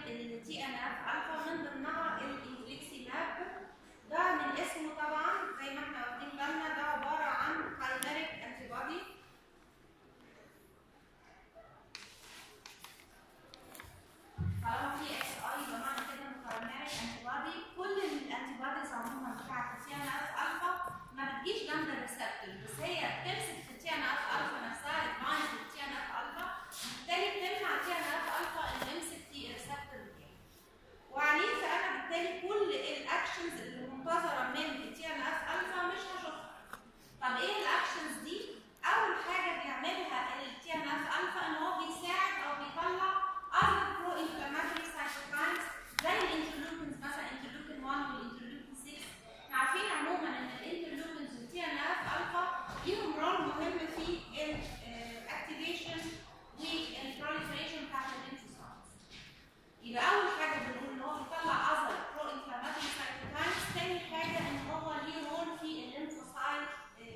التي ان اف الفا من ضمنها الانفليكسيماب ده من اسمه طبعا زي ما احنا واخدين بالنا ده عباره عن chimeric انتي بودي طالما في اكس اي يبقى معنى كده انه chimeric انتي بودي كل الانتي بوديز عموما بتاعت التي ان اف الفا ما بتجيش جنب الريسبتور بس هي بتمسك في التي ان اف الفا نفسها تبايند التي ان اف الفا بالتالي بتمنع التي ان اف الفا انه يمسك في الريسبتور بتاعه وعليه فانا بالتالي كل الاكشنز اللي منتظره من التي ان اف الفا مش هشوفها طب ايه الاكشنز دي اول حاجه بيعملها التي ان اف الفا ان هو بيساعد او بيطلع other pro inflammatory cytokines زي الانترلوكينز مثلا انترلوكين 1 والانترلوكين 6 احنا عارفين عموما ان الانترلوكينز والتي ان اف الفا ليهم رول مهم في الاكتيفيشن والبروليفريشن بتاعت الليمفوسايتس يبقى اول حاجه بنقول ان هو بيطلع اذر برو انفلاماتوري سايتوكاينز تاني حاجه ان هو ليه رول في الليمفوسايت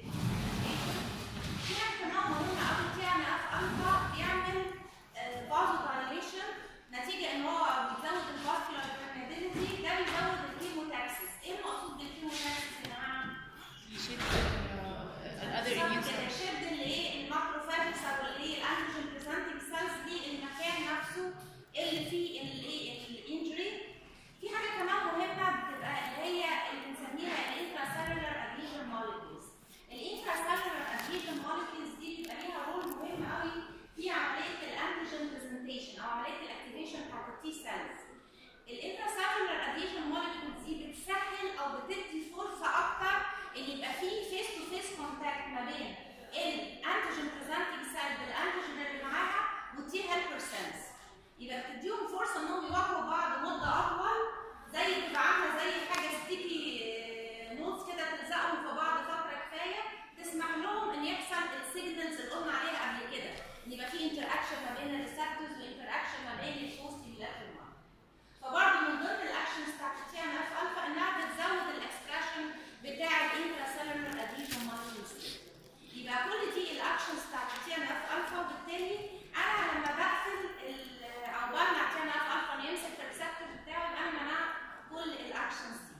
في حاجه كمان مهمه قوي تي ان اف الفا بيعمل فازو دايليشن نتيجه ان هو بيزود الفاسكولار permeability ده بيزود الكيموتاكسس ايه المقصود بالكيموتاكسس يا جماعه؟ يشد الاذر immune cells الشد اللي ايه الماكروفاجز او اللي هي الانتيجين بريزنتنج سيلز دي المكان نفسه اللي فيه الايه الانجري في حاجه كمان مهمه بتبقى اللي هي اللي بنسميها الانترا سيلولار ادهيجن مولكيولز الانترا سيلولار ادهيجن مولكيولز دي بيبقى ليها رول مهم قوي في عمليه الانتيجين بريزنتيشن او عمليه الاكتيفيشن بتاعت التي سيلز الانترا سيلولار ادهيجن مولكيولز دي بتسهل او بتدي فرصه اكتر ان يبقى في فيس تو فيس كونتاكت ما بين الانتيجين بريزنتنج سيل بالانتيجين اللي معاها والتي هيلبر سيلز يبقى بتديهم فرصه انهم يواجهوا بعض مده اطول زي تبقى عامله زي حاجه ستيكي نوتس كده تلزقهم في بعض فتره كفايه تسمح لهم ان يحصل السيجنالز اللي قلنا عليها قبل كده ان يبقى في انتر اكشن ما بين الريسبتورز وانتر اكشن ما بين البوست ماركر فبرضه من ضمن الاكشنز بتاعت التي ان اف الفا انها بتزود الاكسبريشن بتاع الانترا سيلولار اديشن مولكيولز يبقى كل دي الاكشنز بتاعت التي ان اف الفا وبالتالي انا لما بقفل ال- او بمنع التي ان اف الفا انه يمسك في الريسبتور بتاعه يبقى انا منعت كل الاكشنز دي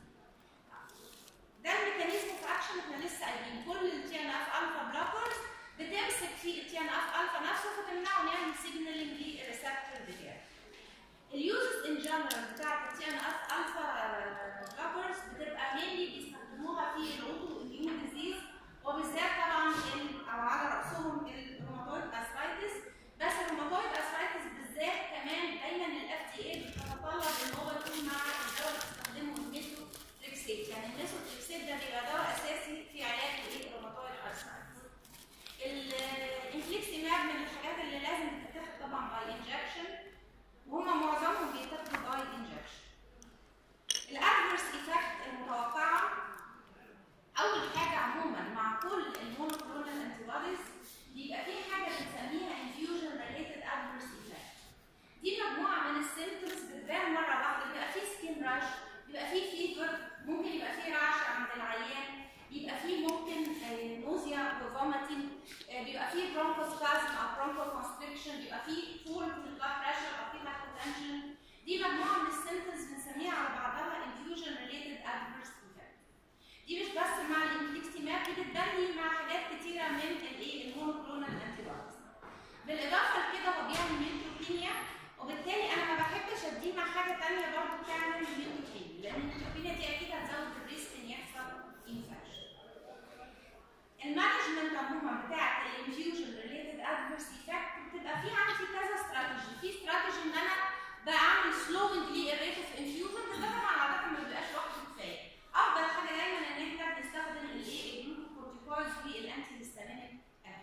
ده الميكانيزم في اكشن احنا لسه قايلين كل التي ان اف الفا بلوكرز بتمسك في التي ان اف الفا نفسه فتمنعه انه يعمل سيجنالينج للريسبتور بتاعه اليوزز ان جنرال بتاعت التي ان اف الفا بلوكرز بتبقى مينلي بيستخدموها في الاوتو اميون ديزيز وبالذات طبعا ال- او على راسهم الروماتويد اسرايتس بس الروماتويد اسرايتس بالذات كمان دايما الاف دي اي بتتطلب ان هو يكون مع الدواء اللي بتستخدمه الميثو تريكسيت يعني الميثو تريكسيت ده بيبقى دواء اساسي في علاج الايه الروماتويد اسرايتس الانفليكسيماب من الحاجات اللي لازم تتاخد طبعا باي انجكشن وهم معظمهم بيتاخدوا باي انجكشن الادفيرس ايفكت المتوقعه اول حاجه عموما مع كل المونوكلونال انتي بوديز بيبقى في حاجه بنسميها انفيوجن ريليتد ادفيرس ايفكت دي مجموعه من السيمبتومز بتبان مره واحده بيبقى في سكين راش بيبقى في فيفر ممكن يبقى في رعش عند العيان يبقى في ممكن نوزيا وفوميتنج بيبقى في برونكوسبازم او برونكو كونستريكشن بيبقى في فول في البلاد بريشر او في هايبوتنشن دي مجموعه من السيمبتومز بنسميها على بعضها انفيوجن ريليتد ادفيرس ايفكت دي مش بس مع الانفليكسيماب دي بتبني مع حاجات كتيره من الايه المونوكلونال انتي بوديز بالاضافه لكده هو بيعمل نيوتروبينيا وبالتالي انا ما بحبش اديه مع حاجه ثانيه برضه بتعمل نيوتروبينيا لان النيوتروبينيا دي اكيد هتزود الريسك ان يحصل انفكشن المانجمنت عموما بتاعت الانفيوجن ريليتد ادفيرس ايفكت بتبقى في عندي كذا استراتيجي في استراتيجي ان انا بعمل سلوينج للريت اوف انفيوجن بس ده طبعا عاده ما بيبقاش لوحده كفايه افضل حاجه دايما ان احنا بنستخدم الايه الجلوكوكورتيكويدز والانتي هيستامينيك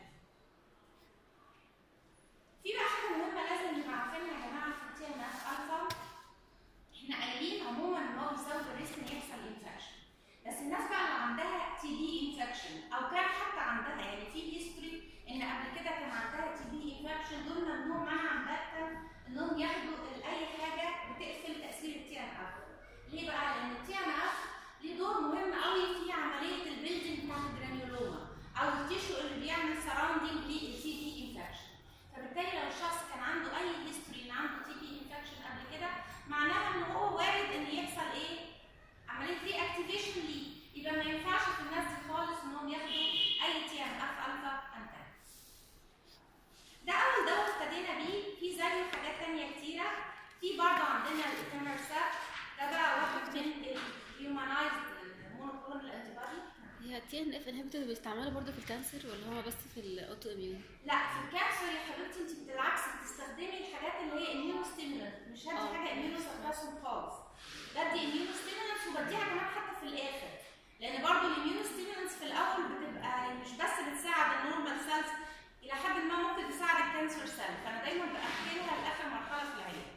في بقى حاجه مهمه لازم نبقى عارفينها يا جماعه في التي ان اف الفا احنا قايلين عموما ان هو بيزود الريسك ان يحصل انفكشن بس الناس بقى اللي عندها تي بي انفكشن او كان حتى عندها يعني في هيستوري ان قبل كده كان عندها تي بي انفكشن دول ممنوع في برضه عندنا الاتمرسات ده بقى واحد من الهيومنايزد مونوكلونال انتي بودي هي التي ان اف انهبيتور بيستعملوا برضه في الكانسر ولا هو بس في الاوتو اميون؟ لا في الكانسر يا حبيبتي انت بالعكس بتستخدمي الحاجات اللي هي اميونو ستيمولانت مش هدي اه. حاجه اميونو سبريسون خالص بدي اميونو ستيمولانت وبديها كمان حتى في الاخر لان برضو الاميونو ستيمولانتس في الاول بتبقى مش بس بتساعد النورمال سيلز الى حد ما ممكن تساعد الكانسر سيل فانا دايما باكلها لاخر مرحله في العلاج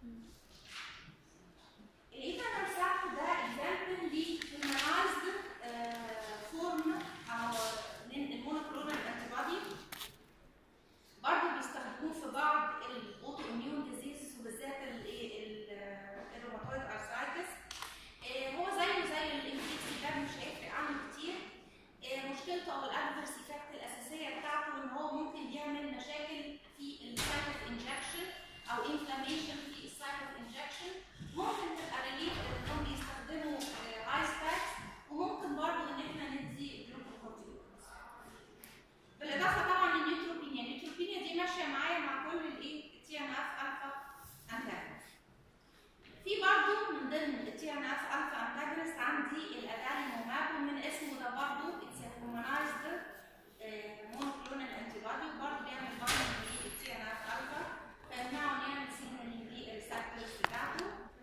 الايثانوساك ده اكزامبل لهيومنايزد فورم او من المونوكلونال انتي بودي برضه بيستخدموه في بعض الاوتو اميون ديزيز وبالذات الايه ال- الروماتويد ارثرايتس آه، هو زيه زي الانفليكسي ده مش هيفرق عنه كتير آه، مشكلته او الادفرس ايفكت الاساسيه بتاعته ان هو ممكن يعمل مشاكل في السايت اوف انجكشن او انفلاميشن في السايت اوف انجكشن ممكن تبقى ريليف انهم بيستخدموا ايس باكس وممكن برضه ان احنا ندي جلوكوكورتيكويدز بالاضافه طبعا للنيوتروبينيا النيوتروبينيا دي ماشيه معايا مع كل الايه تي ان اف الفا انتاجونست في برضه من ضمن التي ان اف الفا انتاجونست عندي الاداليموماب ومن اسمه ده برضه اتس هيومنايزد مونوكلونال انتي بودي وبرضه بيعمل بايند للتي ان اف الفا فيمنعه ان يعمل سيجنالينج للريسبتورز بتاعته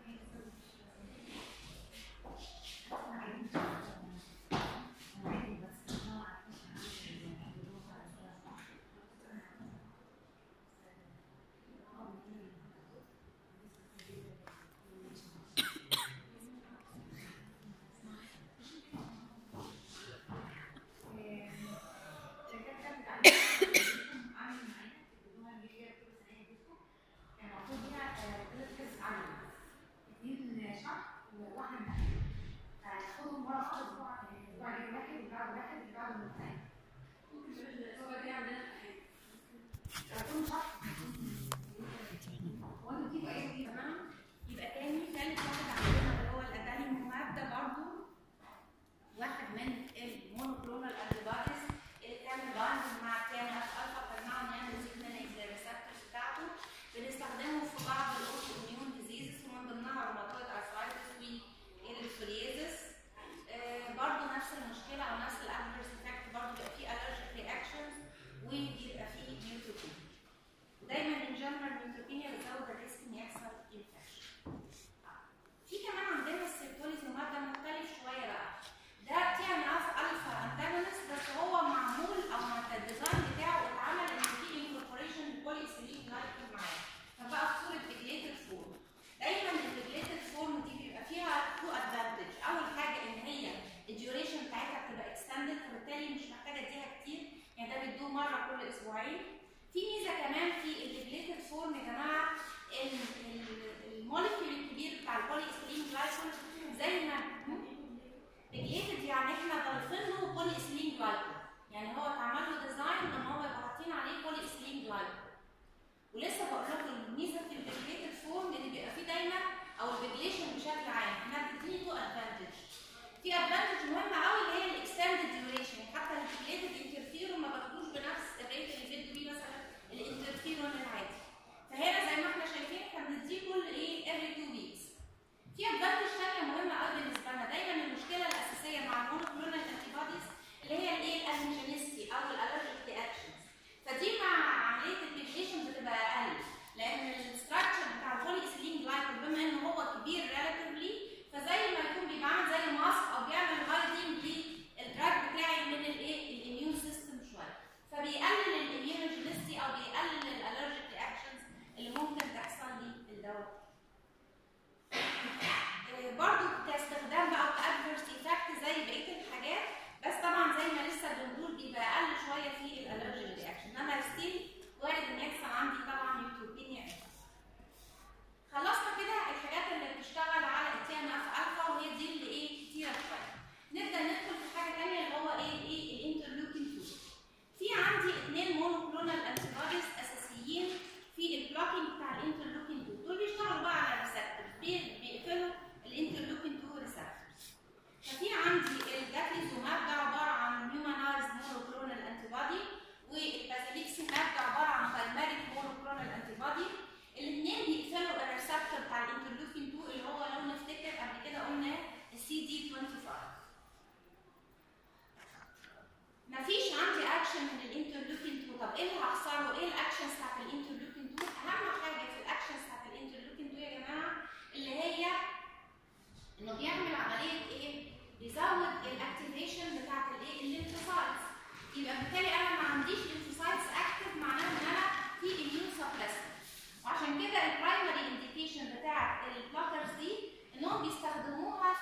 تمام يبقى تاني ثالث واحد عندنا اللي هو الاداليموماب ده برضه واحد من المونوكلونال انتيبوديز اللي بتعمل بايند مع التي ان اف الفا فبنمنعه ان يعمل سيجنالينج للريسبتورز بتاعته بنستخدمه في بعض الاوتو اميون ديزيزز ومن ضمنها روماتويد ارثرايتس والفوريزس برضه نفس المشكله او نفس الادفيرس افكت برضه بيبقى فيه الرجيك رياكشنز وبيبقى فيه نيوتروبين دايما الجنرال نيوتروبينيا بتزود الريسك ان يحصل انفكشن في كمان عندنا السيرتوليزوماب ده مختلف شويه بقى ده تي ان اف الفا انتاجونست بس هو معمول او الديزاين بتاعه اتعمل ان في انكوربوريشن للبوليسيلين جلايكول معاه فبقى في صوره ريجليتد فورم دايما الريجليتد فورم دي بيبقى فيها تو ادفانتج اول حاجه ان هي الديوريشن بتاعتها بتبقى اكستندد فبالتالي مش محتاجه اديها كتير يعني ده بيدوه مره كل اسبوعين في ميزه كمان في الريجليتد فورم يا جماعه ال- ال- الموليكيول الكبير بتاع البولي اسيلين جلايكول زي ما ريجليتد يعني احنا ضايفين له بولي اسيلين جلايكول يعني هو اتعمل له ديزاين ان هو يبقى حاطين عليه بولي اسيلين جلايكول ولسه بقول لكم الميزه في الريجليتد فورم ان بيبقى فيه دايما او الريجليشن بشكل عام احنا بتديني تو ادفانتج في ادفانتج مهمه قوي اللي هي الاكستندد ديوريشن حتى الريجليتد انترفيرون ما باخدوش بنفس الريت اللي بيدوا بيه مثلا الانترفيرون العادي فهنا زي ما احنا شايفين احنا بنديه كل ايه every two weeks في ادفانتج ثانيه مهمه قوي بالنسبه لنا دايما المشكله الاساسيه مع المونوكلونال انتي بوديز اللي هي الايه الانجينيستي او الالرجيك رياكشنز فدي مع عمليه الديفيشن بتبقى اقل لان الستراكشر بتاع البولي اسيلين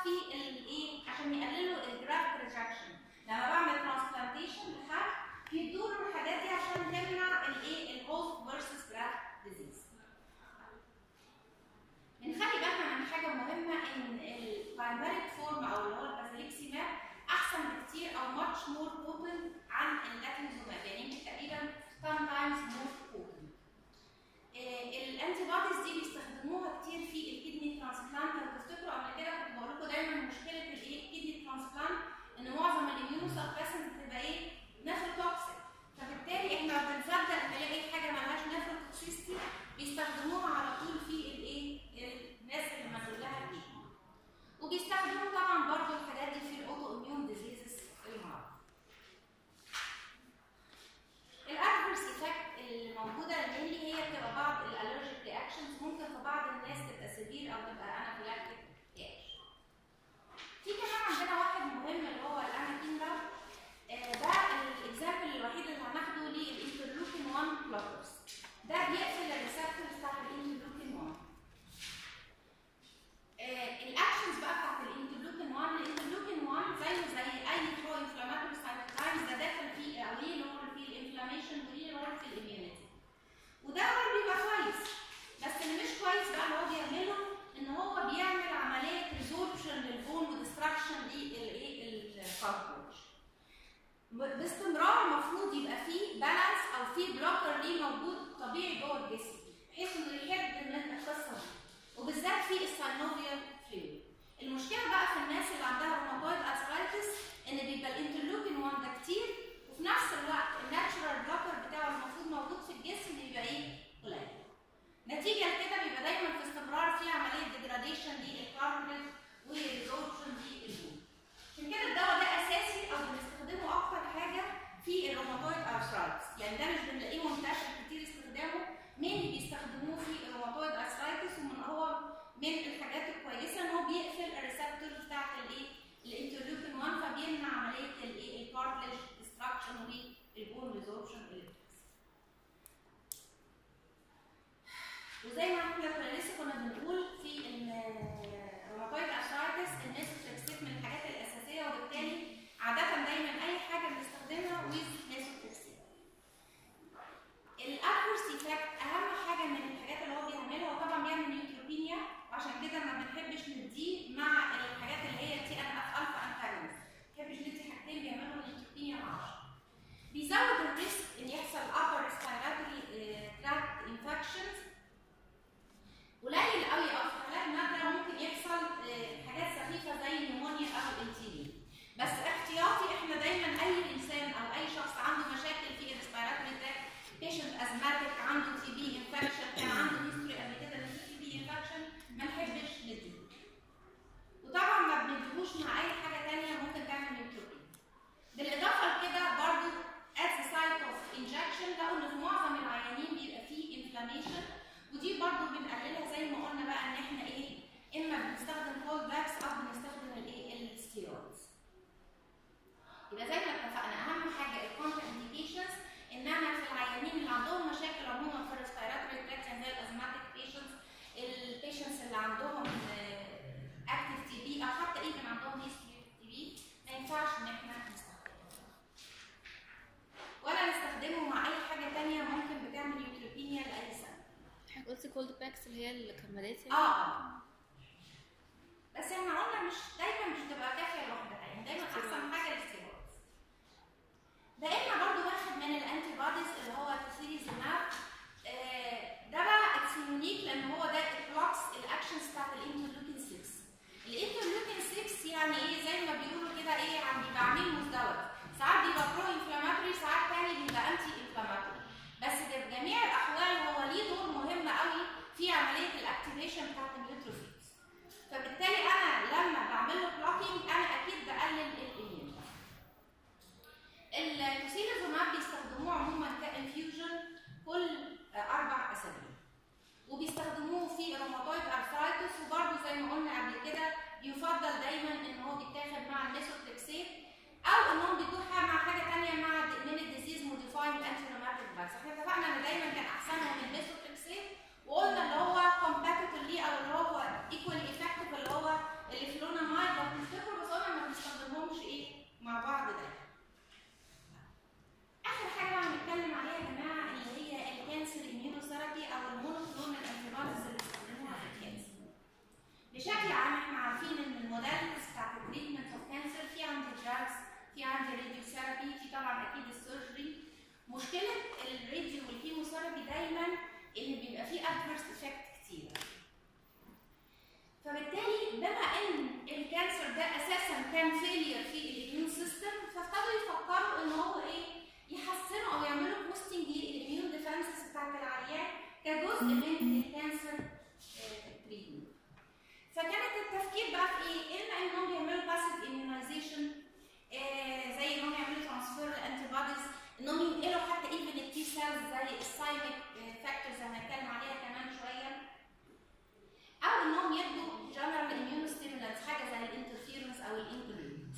في الايه عشان يقللوا الجرافت ريجكشن لما بعمل ترانسبلانتيشن لحد بيدوا له الحاجات دي عشان تمنع الايه الهوست فيرسس جرافت ديزيز بنخلي بالنا من حاجه مهمه ان البايمريك فورم او اللي هو البازيليكسيماب احسن بكتير او ماتش مور بوتنت عن اللاتينزوماب يعني يمكن تقريبا 10 تايمز مور بوتنت الانتي بوديز دي بيستخدموها كتير في الكدني ترانسبلانت لو تفتكروا قبل كده كنت بقول لكم دايما مشكله الايه الكدني ترانسبلانت ان معظم الاميونو سبريسنت بتبقى ايه نيفروتوكسيك فبالتالي احنا بنفضل نلاقي حاجه مالهاش نيفروتوكسيستي بيستخدموها على طول في الايه الناس اللي مدلول لها الكدني وبيستخدموا طبعا برضو الحاجات دي في الاوتو اميون ديزيزز المعروف الادفيرس ايفكت اللي موجوده اللي هي بتبقى بعض الالرجيك رياكشنز ممكن في بعض الناس تبقى سيفير او تبقى انافيلاكتيك رياكشن في كمان عندنا واحد مهم اللي هو الاناكين ده آه، ده الاكزامبل الوحيد اللي هناخده للانترلوكين 1 بلوكرز ده بيقفل الريسبتور بتاع الانترلوكين 1 آه، الاكشنز بقى بتاعت الانترلوكين 1 الانترلوكين 1 زيه زي اي برو انفلاماتوري سايتوكاينز ده داخل فيه او ليه رول في الانفلاميشن وليه رول في الاميونيتي وده رول بيبقى كويس بس اللي مش كويس بقى اللي هو بيعمله ان هو بيعمل عمليه ريزوربشن للبون وديستراكشن للايه الكارتوج باستمرار المفروض يبقى فيه بالانس او فيه بلوكر ليه موجود طبيعي جوه الجسم بحيث انه يحد من القصه دي وبالذات في الساينوفيال فلويد المشكله بقى في الناس اللي عندها روماتويد ارثرايتس ان بيبقى الانترلوكين 1 ده كتير وفي نفس الوقت الناتشورال بلوكر بتاعه المفروض موجود في الجسم بيبقى ايه قليل نتيجه لكده بيبقى دايما في استمرار في عمليه ديجراديشن للكاربونات وريزوربشن للبون عشان كده الدواء ده اساسي او بنستخدمه اكتر حاجه في الروماتويد ارثرايتس يعني ده مش بنلاقيه منتشر كتير استخدامه مين بيستخدموه في الروماتويد ارثرايتس ومن هو من الحاجات الكويسه ان هو بيقفل الريسبتور بتاعت الايه الانترلوكين 1 فبيمنع عمليه الايه الكارتلج ديستراكشن والبون ريزوربشن اللي بتحصل وزي ما احنا كنا لسه كنا بنقول في الروماتويد ارثرايتس الميثوتريكسيت من الحاجات الاساسيه وبالتالي عاده دايما اي حاجه بنستخدمها ويز ميثوتريكسيت الادفيرس ايفكت اهم حاجه من الحاجات اللي هو بيعملها هو طبعا بيعمل نيوتروبينيا وعشان كده ما بنحبش نديه مع الحاجات اللي هي تي ان اف الفا انتاجونست ما بنحبش ندي حاجتين بيعملوا نيوتروبينيا مع بعض بيزود الريسك ان يحصل upper respiratory tract infections قليل قوي او في حالات نادره ممكن يحصل آه، حاجات سخيفه زي النمونيا او الانتيلي بس احتياطي احنا دايما اي انسان او اي شخص عنده مشاكل في الريسبيراتوري تراكت بيشنت ازماتيك عنده تي بي انفكشن كان عنده هيستوري قبل كده ان في تي بي انفكشن ما نحبش نديه وطبعا ما بنديهوش مع اي حاجه ثانيه ممكن تعمل نيوتروبين بالاضافه لكده برضو at the site of injection لقوا ان في معظم العيانين بيبقى فيه inflammation ودي برضو بنقللها زي ما قلنا بقى ان احنا ايه اما بنستخدم كولد باكس او بنستخدم الايه الستيرويدز يبقى زي ما اتفقنا اهم حاجه الكونتر انديكيشنز ان انا في العيانين اللي عندهم مشاكل عموما في الريسبيراتوري تراكت زي الازماتيك بيشنتس البيشنتس اللي عندهم اكتف تي بي او حتى ايفن عندهم هيستوري تي بي ما ينفعش ان احنا نستخدمه ولا نستخدمه مع اي حاجه ثانيه ممكن بتعمل نيوتروبينيا لاي سبب حضرتك قلتي كولد باكس اللي هي الكمادات يعني اه اه بس احنا قلنا مش دايما مش تبقى كافيه لوحدها يعني دايما احسن حاجه الاستيرويدز ده احنا برضو واحد من الانتي بوديز اللي هو تسيريزماب آه ده بقى اتس يونيك لان هو ده البلوكس الاكشنز بتاعت الانترلوكين 6 الانترلوكين 6 يعني ايه زي ما بيقولوا كده ايه عم بيبقى عميل مزدوج ساعات بيبقى برو انفلاماتوري ساعات تاني بيبقى انتي انفلاماتوري بس في جميع الاحوال هو ليه دور مهم قوي في عمليه الاكتيفيشن بتاعت النيوتروفيلز فبالتالي انا لما بعمل له بلوكينج انا اكيد بقلل الاميون التوسيلازوماب بيستخدموه عموما كانفيوجن كل آه، اربع اسابيع وبيستخدموه في روماتويد ارثرايتس وبرده زي ما قلنا قبل كده يفضل دايما ان هو بيتاخد مع الميثوتريكسيت او انهم بيدوها مع حاجه ثانيه مع د- من الديزيز موديفاينج انتي روماتيك فاكس احنا اتفقنا ان دايما كان احسنهم الميثوتريكسيت وقلنا اللي هو كومباتيتور ليه او اللي هو ايكوالي افكتيف اللي هو الفلونامايد جزء من الكانسر تريتمنت فكانت التفكير بقى في ايه؟ اما انهم يعملوا باسيف immunization آه زي انهم يعملوا ترانسفير لانتي بوديز انهم ينقلوا حتى ايفن التي سيلز زي السايميك فاكتورز اللي هنتكلم عليها كمان شويه او انهم يدوا جنرال اميون ستيمولانتس حاجه زي الانترفيرنس او الانترفيرنس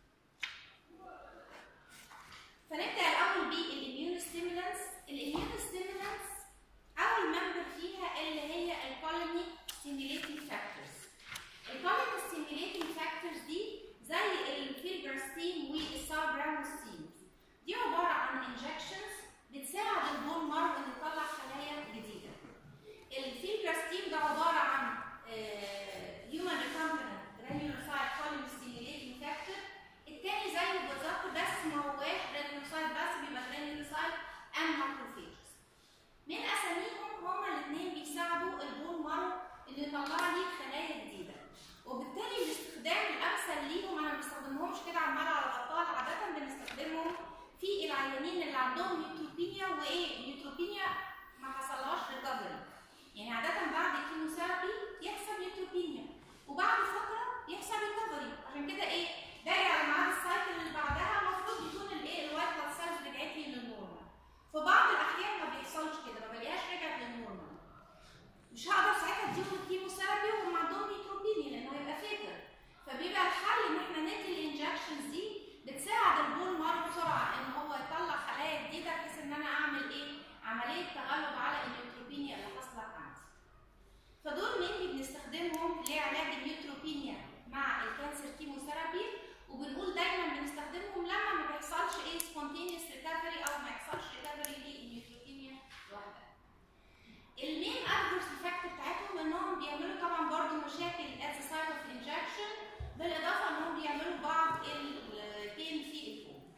فنبدا الاول بالاميون ستيمولانتس الاميون ستيمولانتس اول ممبر فيها اللي هي الكولوني ستيميليتنج فاكتورز الكولوني ستيميليتنج فاكتورز دي زي الفيلبرستين والسابراموستين دي عباره عن انجكشنز بتساعد البون مارو انه يطلع خلايا جديده الفيلبرستين ده عباره عن هيومن ريكومبيننت جرانيولوسايت كولوني ستيميليتنج فاكتور التاني زيه بالظبط بس ما هواش جرانيولوسايت بس بيبقى جرانيولوسايت اند ماكروفيجز من اساميهم هما الاثنين بيساعدوا البون مارو انه يطلع لي خلايا جديده وبالتالي الاستخدام الامثل ليهم انا ما بستخدمهمش كده عمال على الاطفال عاده بنستخدمهم في العيانين اللي عندهم نيوتروبينيا وايه نيوتروبينيا ما حصلهاش ريكفري يعني عاده بعد الكيموثيرابي يحصل نيوتروبينيا وبعد فتره يحصل ريكفري عشان كده ايه باجي على ميعاد السايكل اللي بعدها المفروض يكون الايه الوايت بلاد سيلز رجعت لي للنورمال في بعض الاحيان ما بيحصلش كده ما بلاقيهاش رجعت للنورمال مش هقدر ساعتها اديهم الكيموثيرابي وهم عندهم نيوتروبينيا لانه هيبقى فيكر فبيبقى الحل ان احنا ندي الانجكشنز دي بتساعد البون مارو بسرعه ان هو يطلع خلايا جديده بحيث ان انا اعمل ايه؟ عمليه تغلب على النيوتروبينيا اللي حصلت عندي. فدول مين بنستخدمهم لعلاج النيوتروبينيا مع الكانسر كيموثيرابي وبنقول دايما بنستخدمهم لما ما بيحصلش ايه سبونتينيوس ريكفري او ما يحصلش ريكفري للنيوتروبينيا لوحدها. المين ادفرس افكت بتاعتهم انهم بيعملوا طبعا برضو مشاكل at the site of injection بالاضافه انهم بيعملوا بعض البين في الفوق.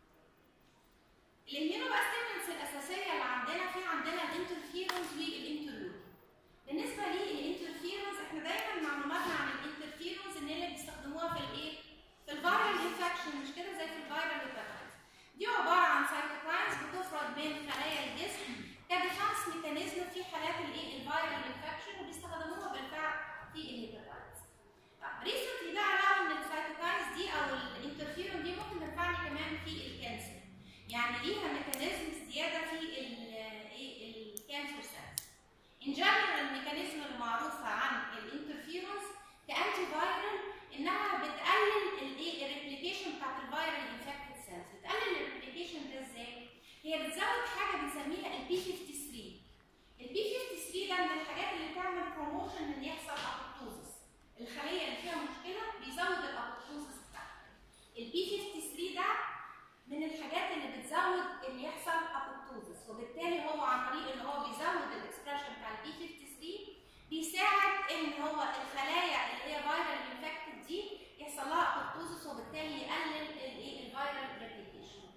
الاميونوباستيمنتس الاساسيه اللي عندنا في عندنا الانترفيرنس والانترلود. بالنسبه للانترفيرنس احنا دايما معلوماتنا عن الانترفيرنس ان اللي بيستخدموها في الايه؟ في الفيرال انفكشن مش كده زي في الفيرال هيباتايتس. دي عباره عن سايتوكاينز بتفرز من خلايا الجسم كديفنس ميكانيزم في حالات الايه؟ الفيرال انفكشن وبيستخدموها بالفعل في الهيباتايتس. ريسنتلي ده علاوه ان السايتوكاينز دي او الانترفيرون دي ممكن تنفعني كمان في الكانسر. يعني ليها ميكانيزم زياده في الايه الكانسر سيلز. ان جنرال الميكانيزم المعروفه عن الانترفيرونز كانتي فايرال انها بتقلل الايه الريبليكيشن بتاعت الفيرال انفكتد سيلز. بتقلل الريبليكيشن ده ازاي؟ هي بتزود حاجه بنسميها البي 53. البي 53 ده من الحاجات اللي بتعمل بروموشن ان يحصل ابوبتوزس. الخليه اللي فيها مشكله بيزود الابوبتوزس بتاعها. البي 53 ده من الحاجات اللي بتزود ان يحصل ابوبتوزس وبالتالي هو عن طريق ان هو بيزود الاكسبريشن بتاع البي 53 بيساعد ان هو الخلايا اللي هي فيرال انفكتد دي يحصل لها ابوبتوزس وبالتالي يقلل الايه الفيرال ريبليكيشن.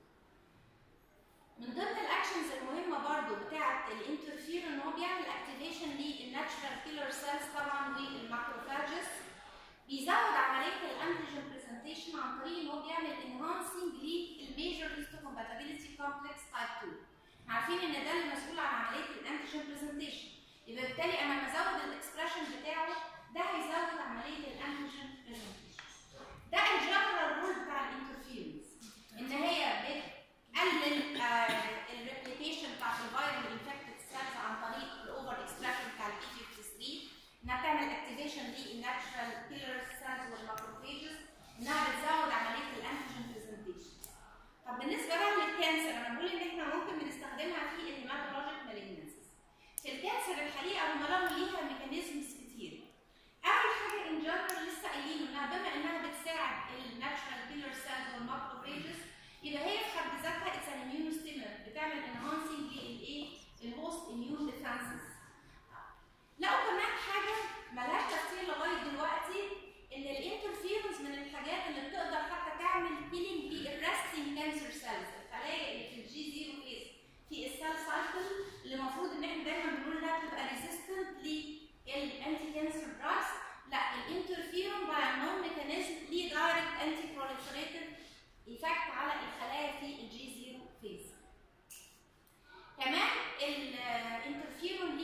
من ضمن الاكشنز المهمه برضو بتاعه الانترفير ان هو بيعمل اكتيفيشن للناتشرال كيلر سيلز طبعا والماكروفاجز بيزود عمليه الانتيجين برزنتيشن عن طريق ان هو بيعمل انهانسنج للميجر هيستوكومباتيبيليتي كومبلكس تايب 2 عارفين ان ده اللي مسؤول عن عمليه الانتيجين برزنتيشن يبقى بالتالي انا لما ازود الاكسبريشن بتاعه ده هيزود عمليه الانتيجين برزنتيشن ده الجنرال رول بتاع الانترفيرنس ان هي بتقلل الريبليكيشن بتاعت الفيرال انفكتد سيلز عن طريق الاوفر اكسبريشن بتاع البي 53 انها بتعمل اكتيفيشن للناتشرال كيلر سيلز والماكروفيجز انها بتزود عمليه الانتيجين برزنتيشن طب بالنسبه بقى للكانسر انا بقول ان احنا ممكن بنستخدمها في الهيماتولوجيك مالجنسيز في الكانسر الحقيقه هم لهم ليها ميكانيزمز كتير اول حاجه ان جنرال لسه قايلين انها بما انها بتساعد الناتشرال كيلر سيلز والماكروفيجز يبقى هي في حد ذاتها اتس ان اميون ستيمولنت بتعمل انهانسنج للايه؟ الهوست اميون ديفنسز. لقوا كمان حاجه ملهاش تفسير لغايه دلوقتي ان الانترفيرنس من الحاجات اللي بتقدر حتى تعمل كيلينج للريستنج كانسر سيلز الخلايا اللي في الجي زيرو فيز في السيل سايكل اللي المفروض ان احنا دايما بنقول انها بتبقى ريزيستنت للانتي كانسر دراجز لا الانترفيرون باي نون ميكانيزم ليه دايركت انتي بروليفريتيف ايفكت على الخلايا في الجي زيرو فيز. كمان الانترفيرون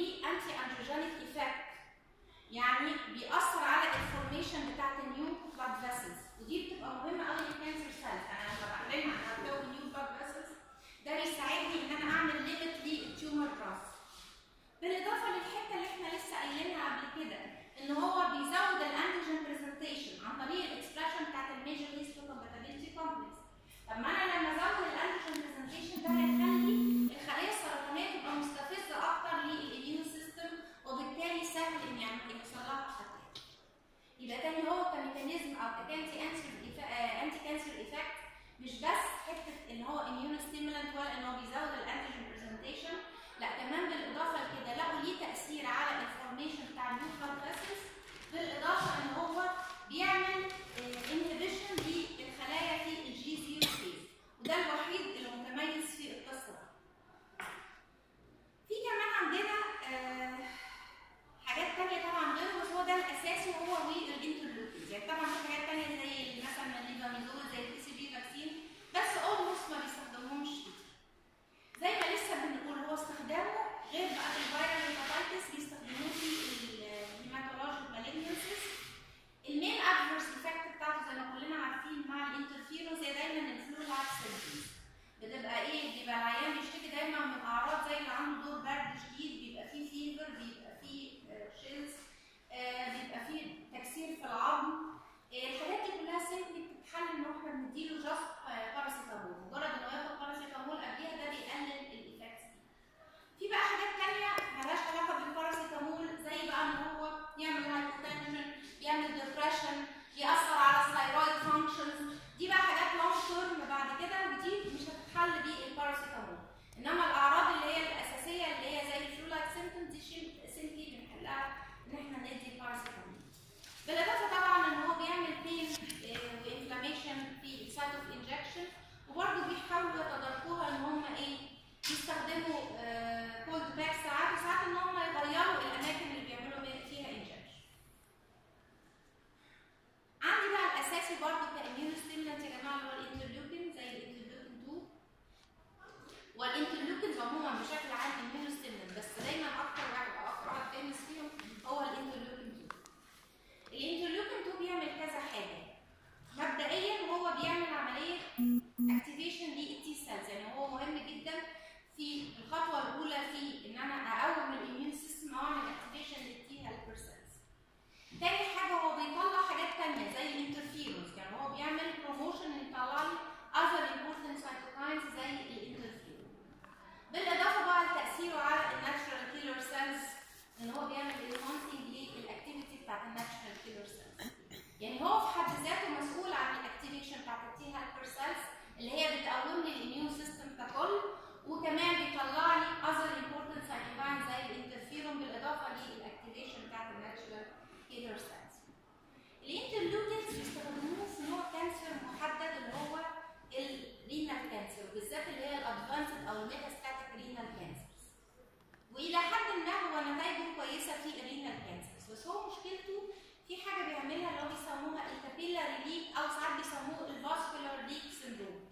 يعني بيأثر على الفورميشن بتاعت النيو بلاد فيسلز ودي بتبقى مهمه قوي للكانسر سيلز انا لما بعلمها عن كون نيو بلاد فيسلز ده بيساعدني ان انا اعمل ليميت للتيومر جراس بالاضافه للحته اللي احنا لسه قايلينها قبل كده ان هو بيزود الانتيجين برزنتيشن عن طريق الاكسبريشن بتاعت الميجر هيستوكومباتيبيلتي كومبلكس طب ما انا لما ازود الانتيجين برزنتيشن ده هيخلي الخلايا السرطانيه تبقى مستفزه اكتر للاميون سيستم وبالتالي سهل ان يعني يحصل لها اتاك يبقى تاني هو كميكانيزم او كانتي انتي انتي كانسر ايفكت مش بس حته ان هو اميون ستيمولانت ولا ان هو بيزود الانتيجين برزنتيشن لا كمان بالاضافه لكده لقوا ليه تاثير على الفورميشن بتاع النيو بلاد فيسلز بالاضافه ان هو بيعمل انهبيشن للخلايا في الجي زيرو فيز وده الوحيد اللي متميز في القصه دي. في كمان عندنا آه، حاجات تانية طبعا غيره بس هو ده الاساسي وهو والانترلوكينز يعني طبعا في حاجات تانية زي مثلا الليفاميزول زي البي سي بي فاكسين بس اولموست ما بيستخدموهمش كتير. زي ما لسه بنقول هو استخدامه غير بقى في الفيرال هيباتيتس بيستخدموه في الهيماتولوجيك مالجنسيز المين ادفيرس افكت بتاعته زي ما كلنا عارفين مع الانترفيرونز هي دايما الفلو لايك سيمبتومز بتبقى ايه بيبقى العيان بيشتكي دايما من اعراض زي اللي عنده دور برد شديد بيبقى فيه فيفر بيبقى فيه شيلز بيبقى فيه تكسير في العظم آه، الحاجات دي كلها سيمبلي بتتحل ان احنا بنديله جاست باراسيتامول مجرد انه ياخد باراسيتامول قبليها ده بيقلل الايفكتس دي في بقى حاجات تانية مالهاش علاقة بالباراسيتامول زي بقى ان هو يعمل هايبوتنشن يعمل ديبريشن يأثر على الثايرويد فانكشنز دي بقى حاجات لونج تيرم بعد كده ودي مش هتتحل بالباراسيتامول انما الاعراض اللي هي الاساسيه اللي هي زي الفلو لايك سيمبتومز دي سيمبلي بنحلها ان احنا ندي الباراسيتامول بالاضافه طبعا ان هو بيعمل بين وانفلاميشن في السايت اوف انجكشن وبرضه بيحاولوا يتداركوها ان هم ايه يستخدموا كولد باك ساعات وساعات ان هم يغيروا الاماكن اللي بيعملوا بي- فيها انجكشن عندي بقى الاساسي برضه كاميون ستيمولانت يا جماعه اللي هو الانترلوكين زي الانترلوكين 2 والانترلوكينز عموما بشكل عام اميون ستيمولانت بس دايما اكتر واحد او اكتر واحد فيمس فيهم هو الانترلوكين 2 الانترلوكين 2 بيعمل كذا حاجه مبدئيا هو بيعمل عمليه اكتيفيشن للتي سيلز يعني هو مهم جدا في الخطوه الاولى في ان انا اقوم الاميون سيستم او اعمل اكتيفيشن للتي هيلبر سيلز تاني حاجه هو بيطلع حاجات تانية زي الانترفيرونز يعني هو بيعمل بروموشن ان يطلع لي other important cytokines زي الانترفيرون بالاضافه بقى لتاثيره على الناتشرال كيلر سيلز ان هو بيعمل انهانسنج للاكتيفيتي بتاعت الناتشرال كيلر سيلز يعني هو في حد ذاته مسؤول عن الاكتيفيشن بتاعت التي هيلبر سيلز اللي هي بتقوم لي الاميون سيستم ككل وكمان بيطلع لي other important cytokines زي الانترفيرون بالاضافه للاكتيفيشن بتاعت الناتشرال كيلر سيلز الانترلوكينز بيستخدموه في نوع كانسر محدد اللي هو الرينال كانسر وبالذات اللي هي الادفانسد او الميتاستاتيك رينال كانسرز والى حد ما هو نتائجه كويسه في الرينال كانسرز بس هو مشكلته في حاجه بيعملها اللي هو بيسموها الكابيلاري ليك او ساعات بيسموه الفاسكولار ليك سيندروم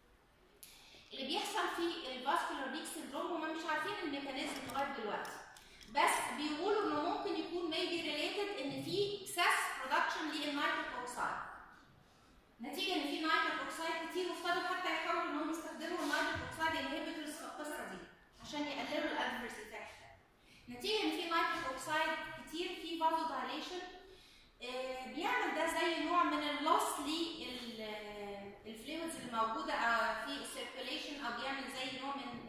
اللي بيحصل في الفاسكولار ليك سيندروم هم مش عارفين الميكانيزم لغايه دلوقتي بس بيقولوا انه ممكن يكون maybe related ان في excess production للنيتريك اوكسايد نتيجه ان في نيتريك اوكسايد كتير وابتدوا حتى يحاولوا انهم يستخدموا النيتريك اوكسايد انهبيتورز في القصه دي عشان يقللوا الادفيرس افكت نتيجه ان في نيتريك اوكسايد كتير في فازو دايليشن بيعمل ده زي نوع من اللوس للفلويدز اللي موجوده آه، في السيركيوليشن او بيعمل زي نوع من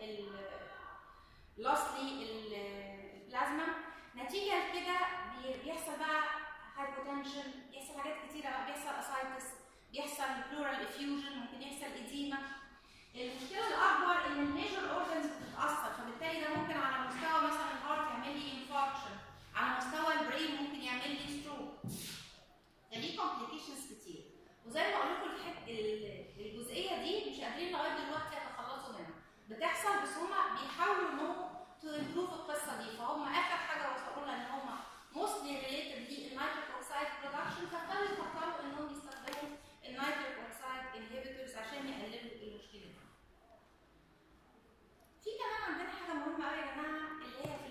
اللوس للبلازما نتيجه لكده بي- بيحصل بقى هايبوتنشن بيحصل حاجات كتيره بقى بيحصل اسايتس بيحصل بلورال افيوجن ممكن يحصل اديما المشكله الاكبر ان الميجر اورجنز بتتاثر فبالتالي ده ممكن على مستوى مثلا الهارت يعمل لي انفاركشن على مستوى البرين ممكن يعمل لي ستروك ده ليه كومبليكيشنز كتير وزي ما اقول لكم الحت- ال- الجزئيه دي مش قادرين لغايه دلوقتي يتخلصوا منها بتحصل بس هما بيحاولوا انهم تو امبروف القصه دي فهم اخر حاجه وصلوا لها ان هم موستلي ريليتد للنيتريك اوكسايد برودكشن فابتدوا يفكروا انهم يستخدموا النيتريك اوكسايد انهبيتورز عشان يقللوا المشكله دي. في كمان عندنا حاجه مهمه قوي يا جماعه اللي هي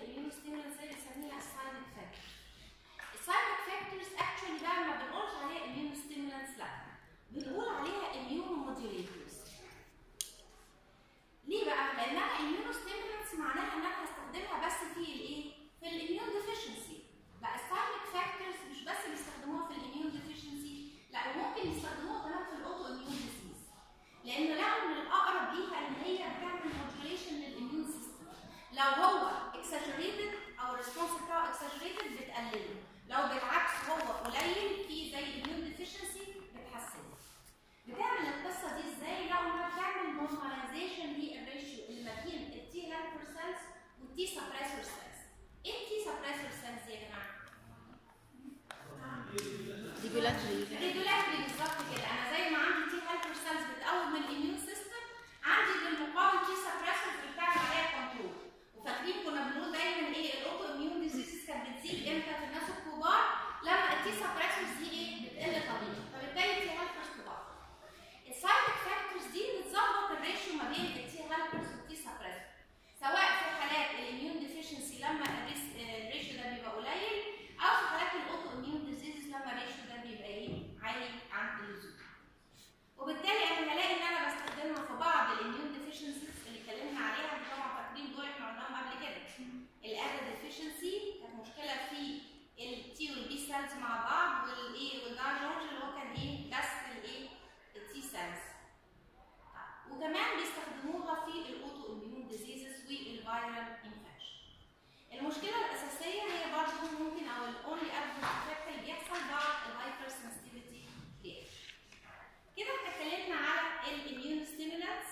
efficiency بتحسنه بتعمل القصه دي ازاي؟ لو انها بتعمل نورماليزيشن للريشيو اللي ما بين التي هيلبر سيلز والتي سبريسور سيلز. ايه التي سبريسور سيلز يا جماعه؟ ريجولاتوري ريجولاتري بالظبط كده انا زي ما عندي تي هيلبر سيلز بتقوم الاميون سيستم عندي بالمقابل تي سبريسورز بتعمل عليها كنترول وفاكرين كنا بنقول دايما ايه الاوتو اميون ديزيزز كانت بتزيد امتى في الناس الكبار لما التي سبريسورز دي ايه بتقل طبيعي فبالتالي التي هيلبرز تضعف السايد فاكتورز دي بتظبط الريشيو ما بين التي هيلبرز والتي سبريسور سواء في حالات الاميون ديفيشنسي لما الريس- الريشيو ده بيبقى قليل او في حالات الاوتو اميون ديزيزز لما الريشيو ده بيبقى ايه عالي عن اللزوم وبالتالي انا هلاقي ان انا بستخدمها في بعض الاميون ديفيشنسيز اللي اتكلمنا عليها دي طبعا فاكرين دول احنا قلناهم قبل كده الادا ديفيشنسي كانت مشكله في التي والبي سيلز مع بعض والايه والدار جونج اللي هو كان ايه بس الايه التي سيلز وكمان بيستخدموها في الاوتو اميون ديزيزز والفيرال انفكشن المشكله الاساسيه هي برضه ممكن او الاونلي ادفيرس افكت اللي بيحصل بعد الهايبر سنسيتيفيتي رياكشن كده احنا اتكلمنا على الاميون ستيمولانتس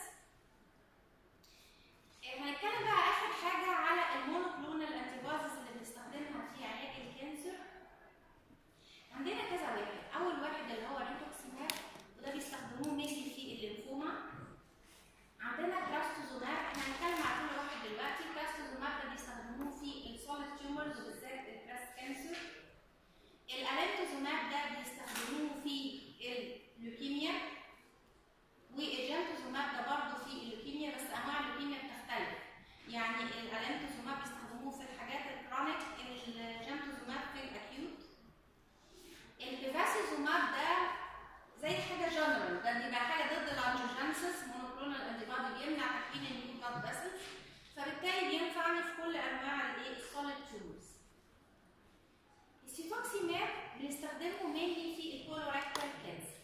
هنتكلم بقى اخر حاجه على المونوكلونال انتيبوديز اللي بنستخدمها في علاج الكانسر عندنا كذا واحد اول واحد اللي هو ريتوكسيماب وده بيستخدموه مينلي في الليمفوما عندنا كلاستوزوماب احنا هنتكلم على كل واحد دلوقتي كلاستوزوماب ده بيستخدموه في السوليد تيومرز وبالذات البريست كانسر الالنتوزوماب ده بيستخدموه في اللوكيميا والجنتوزوماب ده برضه في اللوكيميا بس انواع اللوكيميا بتختلف يعني الالنتوزوماب بيستخدموه في الحاجات الكرونيك الجنتوزوماب في الاكيوت البيفاسيزوماب ده زي حاجه جنرال ده بيبقى حاجه ضد الانجيوجينسيس مونوكلونال انتي بودي بيمنع تكوين النيو بلاد فيسلز فبالتالي بينفعني في كل انواع الايه السوليد تيومرز السيتوكسيماب بنستخدمه مينلي في الكولوريكتال كانسر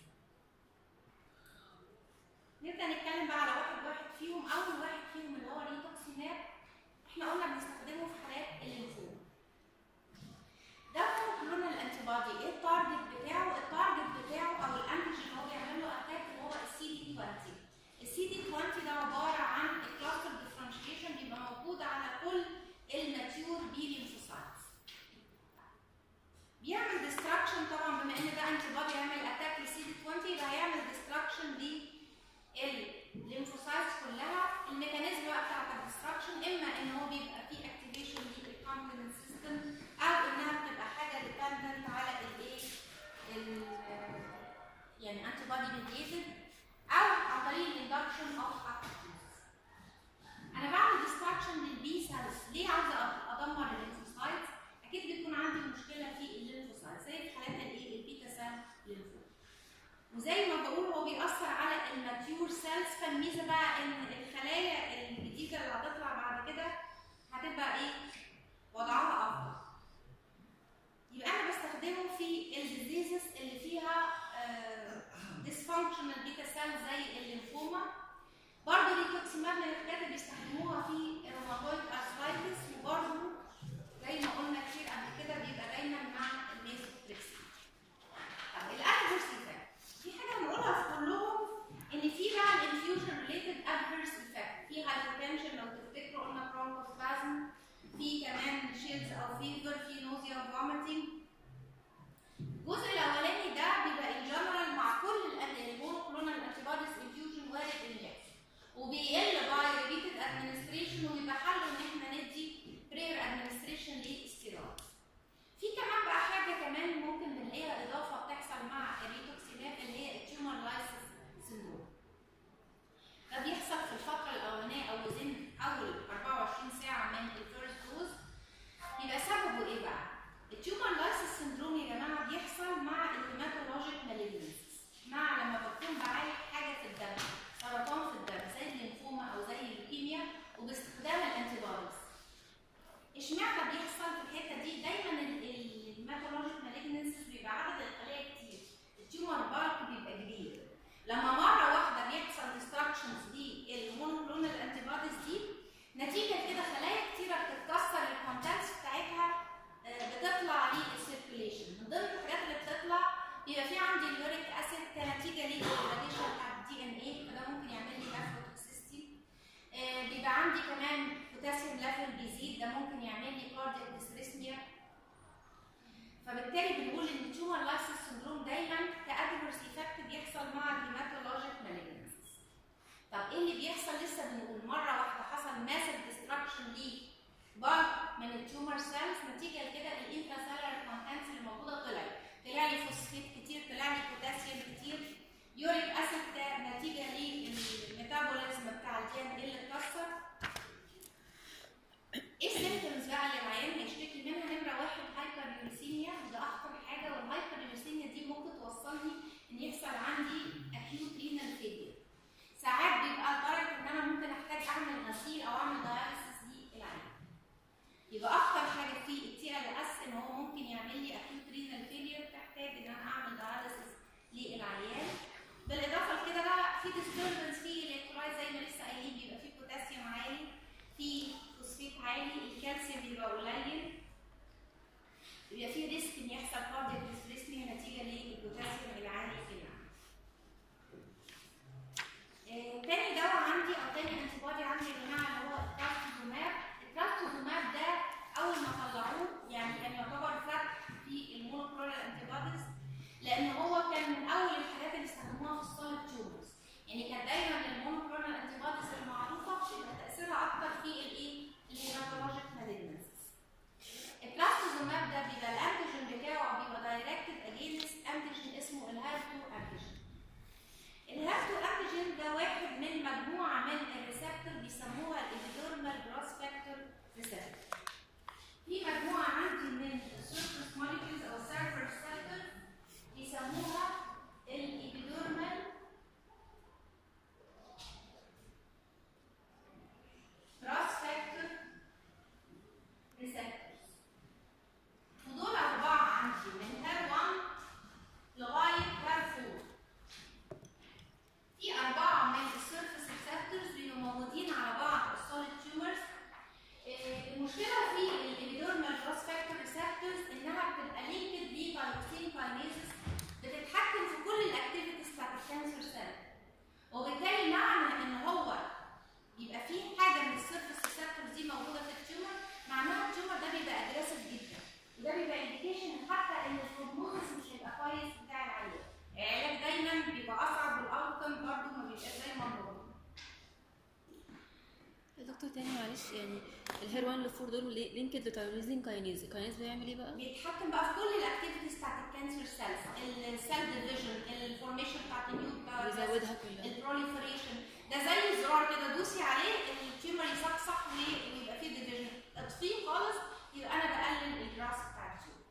نبدا نتكلم بقى على واحد واحد فيهم اول واحد فيهم اللي هو ريتوكسيماب احنا قلنا بنستخدمه في حالات الليمفوما ده مونوكلونال انتي بودي ايه التارجت بتاعه التارجت بتاعه او الانتيجين اللي هو بيعمل له اتاك اللي هو السي دي 20 السي دي 20 ده عباره عن الكلاستر ديفرنشيشن بيبقى موجود على كل الماتيور بي ليمفوسايتس بيعمل ديستراكشن طبعا بما ان ده انتي بودي يعمل اتاك للسي دي 20 يبقى هيعمل ديستراكشن للليمفوسايتس كلها الميكانيزم بقى بتاعت الديستراكشن اما ان هو بيبقى فيه اكتيفيشن للكومبلمنت سيستم او انها بتبقى حاجه ديبندنت على الايه ال- يعني انتي بودي ميديتد او عن طريق الاندكشن اوف انا بعمل ديستراكشن للبي سيلز ليه عاوزه أ- ادمر الليمفوسايتس اكيد بيكون عندي مشكله في الليمفوسايتس زي في حالات الايه البيتا سيل ليمفوما وزي ما بقول هو بيأثر على الماتيور سيلز فالميزه بقى ان الخلايا الجديده اللي هتطلع بعد كده هتبقى ايه وضعها افضل يبقى انا بستخدمه في الديزيزز اللي فيها ديسفانكشنال بيتا سيل زي الليمفوما برضه الريتوكسيماب من الحاجات اللي بيستخدموها في الروماتويد ارثرايتس وبرضه زي ما قلنا كتير قبل كده بيبقى دايما مع الميزوتريكسين طب الادفيرس ايفكت في حاجه هنقولها في كلهم ان في بقى الانفيوجن ريليتد ادفيرس ايفكت في هايبرتنشن لو تفتكروا قلنا برونكوسبازم في كمان شيلز او فيفر في نوزيا وفوميتنج الجزء الاولاني ده بيبقى ان جنرال مع كل المونوكلونال انتيبوديز انفيوجن وارد ان يحصل وبيقل باي ريبيتد ادمنستريشن ويبقى حله ان احنا بيبقى في عندي اليوريك اسيد كنتيجه للديجراديشن بتاع الدي ان اي فده ممكن يعمل لي نفروتوكسيستي بيبقى عندي كمان بوتاسيوم ليفل بيزيد ده ممكن يعمل لي كاردياك ديستريسميا فبالتالي بنقول ان التيومر لايسيس سندروم دايما كادفرس ايفكت بيحصل مع الهيماتولوجيك مالجنسيز طب ايه اللي بيحصل لسه بنقول مره واحده حصل ماسيف ديستراكشن ليه بارت من التيومر سيلز نتيجه لكده الانتراسيلر كونتنتس اللي موجوده طلعت طلع لي فوسفيت كتير طلع لي بوتاسيوم كتير يوريك اسيد ده نتيجه للميتابوليزم بتاع الدي ان اللي اتكسر ايه السيمبتومز بقى اللي العيان هيشتكي منها نمره واحد هايبر يوريسيميا وده اخطر حاجه والهايبر يوريسيميا دي ممكن توصلني ان يحصل عندي اكيوت رينال فيلير ساعات بيبقى لدرجه ان انا ممكن احتاج اعمل غسيل او اعمل داياليسيس للعيان يبقى اكتر حاجه في التي ال اس ان هو ممكن يعمل لي اكيوت رينال فيلير تحتاج ان انا اعمل داياليسيس للعيان بالاضافه لكده بقى في ديستربنس في الكترولايت زي ما لسه قايلين بيبقى في بوتاسيوم عالي في فوسفيت عالي الكالسيوم بيبقى قليل بيبقى في ريسك ان يحصل كاردياك ديستريسميا نتيجه للبوتاسيوم العالي في العين. آه، تاني دواء عندي او تاني انتي بودي عندي يا جماعه اللي هو التراستوزوماب التراستوزوماب ده اول ما طلعوه يعني كان يعتبر فتح في المونوكلونال انتي بوديز لان هو كان من اول الحاجات اللي استخدموها في السوليد تيومرز يعني كان دايما المونوكلونال انتي بوديز المعروفه بيبقى تاثيرها اكتر في الايه؟ الهيماتولوجيك مالجنسيز البلاستوزوماب ده بيبقى الانتيجين بتاعه بيبقى دايركتد اجينست انتيجين اسمه الهاف2 انتيجين الهاف2 انتيجين ده واحد من مجموعه من الريسبتور بيسموها الابيدورمال جروس فاكتور ريسبتور في مجموعه عندي من السيرفس موليكيولز او السيرفر ريسبتور بيسموها الابيدورمال جروس فاكتور ريسبتورز ودول أربعة عندي من هير 1 لغاية هير 4 في أربعة من السيرفس ريسبتورز بيبقوا موجودين على بعض السوليد تيومرز المشكلة في الإبيدورمال جروس فاكتور ريسبتورز إنها بتبقى لينكد ببايوكسين كاينيزس بتتحكم في كل الأكتيفيتيز بتاعت الكانسر سيل وبالتالي معنى إن هو يبقى في حاجة من السيرفس ريسبتورز دي موجودة في التيومر معناها التيومر ده بيبقى اجريسيف جدا وده بيبقى انديكيشن حتى ان البروجنوزس مش هيبقى كويس بتاع العيان العلاج دايما بيبقى اصعب والاوتكم برضه ما بيبقاش زي ما هو يا دكتور تاني معلش يعني الهير 1 ل 4 دول لينكد لتايروزين كاينيز الكاينيز بيعمل ايه بقى؟ بيتحكم بقى في كل الاكتيفيتيز بتاعت الكانسر سيلز السيل ديفيجن الفورميشن بتاعت النيو بيزودها كلها البروليفريشن ده زي الزرار كده دوسي عليه التيومر يصحصح ويبقى فيه ديفيجن اطفيه خالص يبقى انا بقلل الجراس بتاع التيومر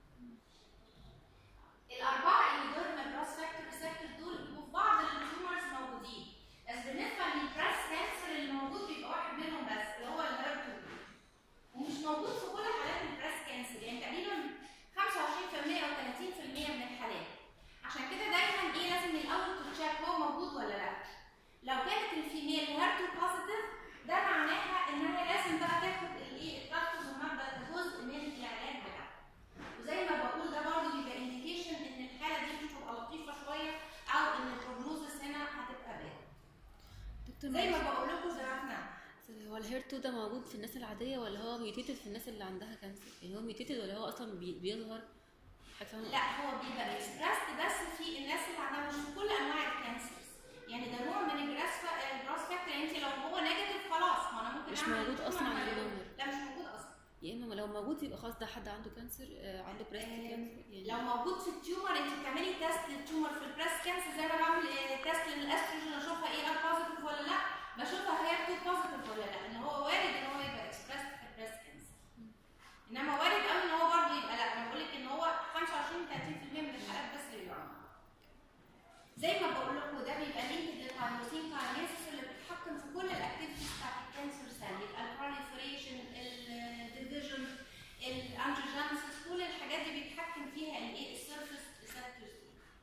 الاربعه اللي دول من الجراس فاكتور ريسبتور دول بيبقوا في بعض التيومرز موجودين بس بالنسبه للبراس كانسر اللي موجود بيبقى واحد منهم بس اللي هو الهير 2 ومش موجود في كل حالات البراس كانسر يعني تقريبا 25% او 30% من الحالات عشان كده دايما ايه لازم الاول تتشيك هو موجود ولا لا لو كانت الفيميل هير 2 بوزيتيف ده معناها انها لازم بقى تاخد الايه التراكتوزوماب ده كجزء من العلاج بتاعها وزي ما بقول ده برضه بيبقى انديكيشن ان الحاله دي مش هتبقى لطيفه شويه او ان البروجنوزس هنا هتبقى باد دكتور زي ما معلش، بقول لكم زرعنا هو الهير 2 ده موجود في الناس العادية ولا هو ميوتيتد في الناس اللي عندها كانسر؟ يعني هو ميوتيتد ولا هو اصلا بي- بيظهر حاجة فاهمة؟ لا هو بيبقى اكسبرست بس في الناس اللي عندها مش في كل انواع الكانسرز يعني ده نوع من الجراس فا- الجراس فاكتور يعني انت لو هو نيجاتيف خلاص ما انا ممكن مش أعمل موجود أصلاً تيومر على ما- الدونر. لا مش موجود اصلا يا اما لو موجود يبقى خلاص ده حد عنده كانسر آه، عنده بريست آه، كانسر يعني لو موجود في التيومر انت بتعملي تيست للتيومر في البريست كانسر زي ما بعمل آه، تيست للاستروجين اشوفها ايه ار بوزيتيف ولا لا بشوفها هي 2 بوزيتيف ولا لا ان هو وارد ان هو يبقى اكسبرست في البريست كانسر انما وارد قوي ان هو برضه يبقى لا انا بقول لك ان هو 25 30% من الحالات بس اللي بيبقى عندها. زي ما بقول لكم ده بيبقى لينكد للتايروسين كاينيسيس اللي بتتحكم في كل الاكتيفيتيز بتاعت الكانسر سيل يبقى البروليفريشن الديفيجن الانجيوجينيسيس كل الحاجات دي بيتحكم فيها الايه السيرفيس ريسبتورز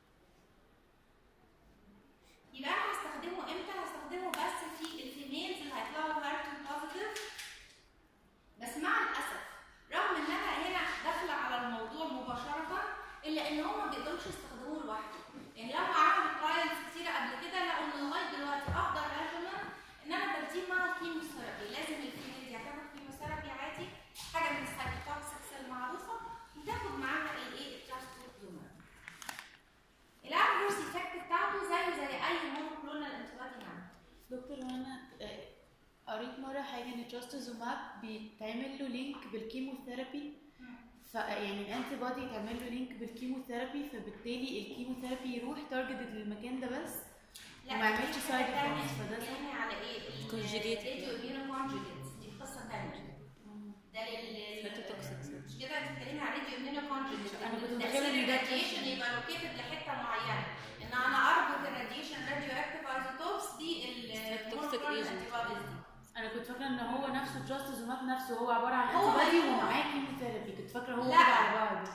يبقى انا هستخدمه امتى؟ هستخدمه بس في الفيميلز اللي هيطلعوا هيرتو بوزيتيف بس مع الاسف رغم ان انا هنا داخله على الموضوع مباشره الا ان هم ما بيقدروش يستخدموه لوحده يعني لما عملوا ترايلز كتيره قبل كده لقوا ان لغايه دلوقتي افضل ريجيمن ان انا بديه مع الكيموثيرابي لازم الفيميل دي هتاخد كيموثيرابي عادي حاجه من السايتوكسكس المعروفه وتاخد معاها الايه التراستوزوماب الادفيرس ايفكت بتاعته زيه زي اي مونوكلونال انتيبادي نعمل دكتور وانا آه، قريت مرة حاجة ان تراستوزوماب بيتعمل له لينك بالكيموثيرابي ف يعني الانتي بودي يتعمل له لينك بالكيموثيرابي فبالتالي الكيموثيرابي يروح تارجتد للمكان ده بس لا وما يعملش دي side حاجة تانية. effects، فده بتتكلمي على ايه؟ Conjugate. راديو اميونو كونجوجيتس دي قصه ثانيه ده لل Cytotoxics. مش كده انت بتتكلمي على راديو اميونو كونجوجيتس أنا كنت متخيلة إن ده الراديشن يبقى لوكيتد لحته معينه ان انا اربط الراديشن راديو اكتيف ايزوتوبس دي Cytotoxic المونوكلونال agent. antibodies دي انا كنت فاكرة ان هو نفسه تراستوزوماب نفسه هو عبارة عن هو انتي بودي هيروح. ومعاه كيموثيرابي كنت فاكرة هو لا. كده على بعض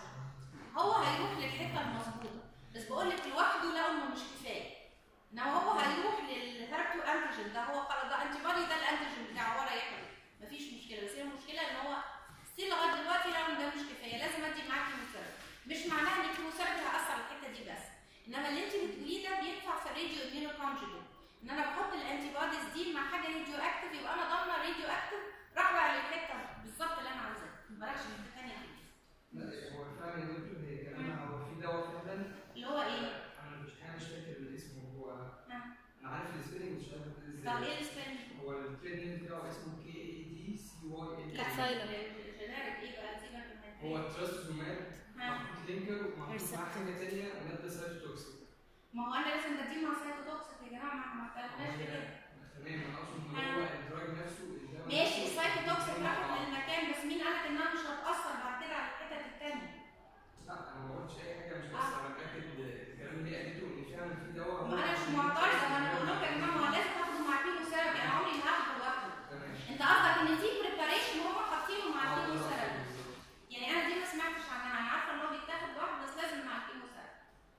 هو هيروح للحته المظبوطه بس بقول لك لوحده لقوا انه مش كفايه انما هو هيروح للثيرابيو انتيجين ده هو خلاص ده انتي بودي ده الانتيجين بتاعه ولا يحصل مفيش مشكله بس هي المشكله ان هو ستيل لغايه دلوقتي لقوا ان ده مش كفايه لازم ادي معاه كيموثيرابي مش معناها ان الكيموثيرابي هيأثر على الحته دي بس انما اللي انت بتقوليه ده بينفع في الراديو اميونو كونجوجيت ان انا بحط الانتي بوديز دي مع حاجه راديو اكتيف يبقى انا ضامنه راديو اكتيف راح بقى للحته بالظبط اللي انا عاوزاها مالكش حته ثانيه فيه لا هو فعلا يا دكتور هي كلامها هو في دواء فعلا اللي هو ايه؟ انا مش انا مش فاكر الاسم هو ها. انا عارف السبيلنج مش عارف طب ازاي ايه السبيلنج؟ هو التريد نيم بتاعه اسمه كي اي دي سي واي ال لا Xylem. الجينيريك ايه بقى سيبك من هو تراستوزوماب ها. محطوط لينكر ومحطوط معاه حاجه ثانيه ماده سايتوتوكسيك ما هو انا لازم بديه مع سايتوتوكسيك يا جماعه ما ما اختلفناش في كده تمام انا اقصد ان هو الدراج نفسه الدواء ماشي نفسه السايتوتوكسيك بيتعامل راحت مع- للمكان بس مين قالك انها مش هتاثر بعد كده على الحتت التانيه لا انا ما قلتش اي حاجه مش بس انا متاكد الكلام اللي هي قالته ان فعلا في دواء ما انا مش معترضه ما انا بقول لكم يا جماعه ما هو لازم تاخده مع كيموثيرابي انا عمري ما هاخده لوحده تمام انت قصدك ان في بريباريشن هم حاطينه مع آه، الكيموثيرابي بالظبط. يعني انا دي ما سمعتش عنها انا عارفه ان هو بيتاخد لوحده بس لازم مع الكيموثيرابي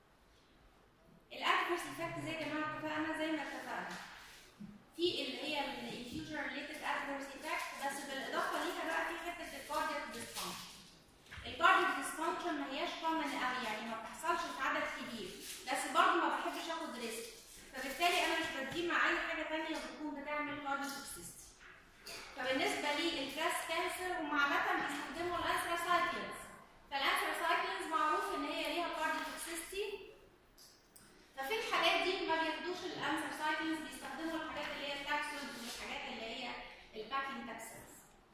الادفيرس افكت زي يا جماعه اتفقنا زي ما اتفقنا في اللي هي الفيوتشر ريليتد ادفيرس افكت بس بالاضافه ليها بقى في حته الكاردياك ديسفانكشن الكاردياك ديسفانكشن ما هياش كومن قوي يعني ما بتحصلش في عدد كبير بس برضه ما بحبش اخد ريسك فبالتالي انا مش بديه مع اي حاجه ثانيه بتكون بتعمل كارديو توكسيستي فبالنسبه لي البريست كانسر هم عاده بيستخدموا الانثراسايكلينز فالانثراسايكلينز معروف ان هي ليها كارديو توكسيستي ففي الحالات دي ما بياخدوش الانثراسايكلينز بيستخدموا الحاجات اللي هي الكابسولز والحاجات اللي هي الباكينج كابسولز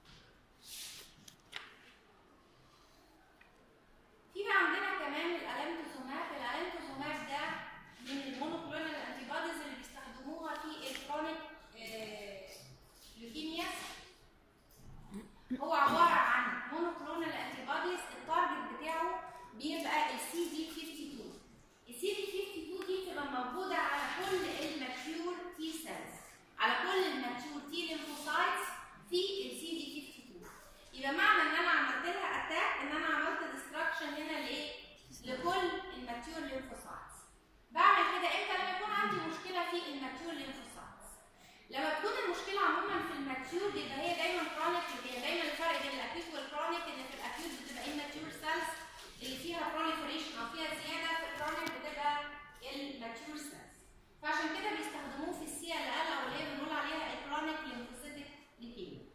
في بقى عندنا كمان الالنتوزوماب الالنتوزوماب ده من المونوكلونال انتيبوديز اللي بيستخدموها في الكرونيك لوكيميا هو عباره عن مونوكلونال انتيبوديز التارجت بتاعه بيبقى السي دي 52 السي دي 52 دي بتبقى موجوده على كل الماتيور تي سيلز على كل الماتيور تي ليمفوسايتس في السي دي 52 يبقى معنى ان انا عملت لها اتاك ان انا عملت ديستراكشن هنا لايه؟ لكل الماتيور ليمفوسايتس بعمل كده امتى لما يكون عندي مشكله في الماتيور ليمفوسايتس لما تكون المشكله عموما في الماتيور بيبقى هي دايما كرونيك هي دايما الفرق بين الاكيوت والكرونيك ان في الاكيوت بتبقى immature سيلز اللي فيها proliferation او فيها زياده في الكرونيك بتبقى الماتيور سيلز فعشان كده بيستخدموه في السي ال ال او اللي هي بنقول عليها الكرونيك ليمفوسيتك ليكيميا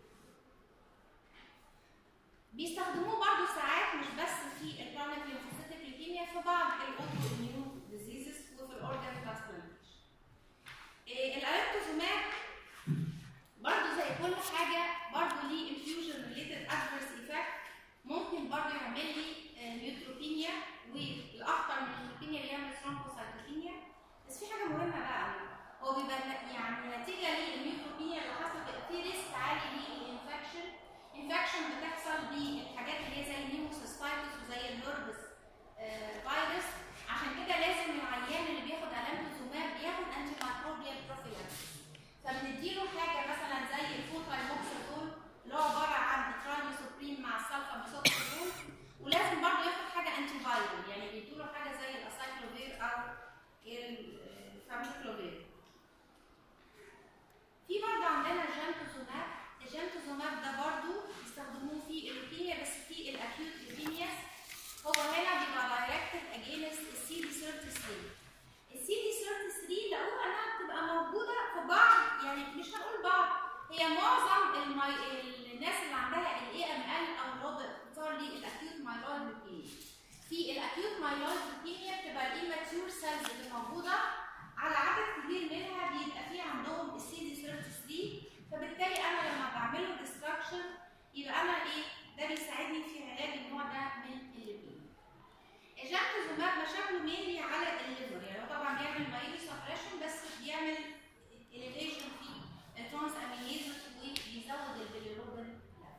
بيستخدموه برضه ساعات مش بس في الكرونيك ليمفوسيتك ليكيميا في بعض الاوتو اميون ديزيزز وفي الاورجان ترانسبلانتيشن الالكتوزوماب برضه زي كل حاجه هي معظم المي... الناس اللي عندها الاي ام ال او اللي هو باختصار ليه الاكيوت مايلويد لوكيميا في الاكيوت مايلويد لوكيميا بتبقى الايماتيور سيلز اللي موجوده على عدد كبير منها بيبقى في عندهم السي دي 33 فبالتالي انا لما بعمل له ديستراكشن يبقى انا ايه ده بيساعدني في علاج النوع ده من الليبيد الجاكتوزوماب مشاكله مينلي على الليفر يعني هو طبعا بيعمل مايلو سبريشن بس بيعمل elevation في الترانس امينيز وبيزود البيليروبين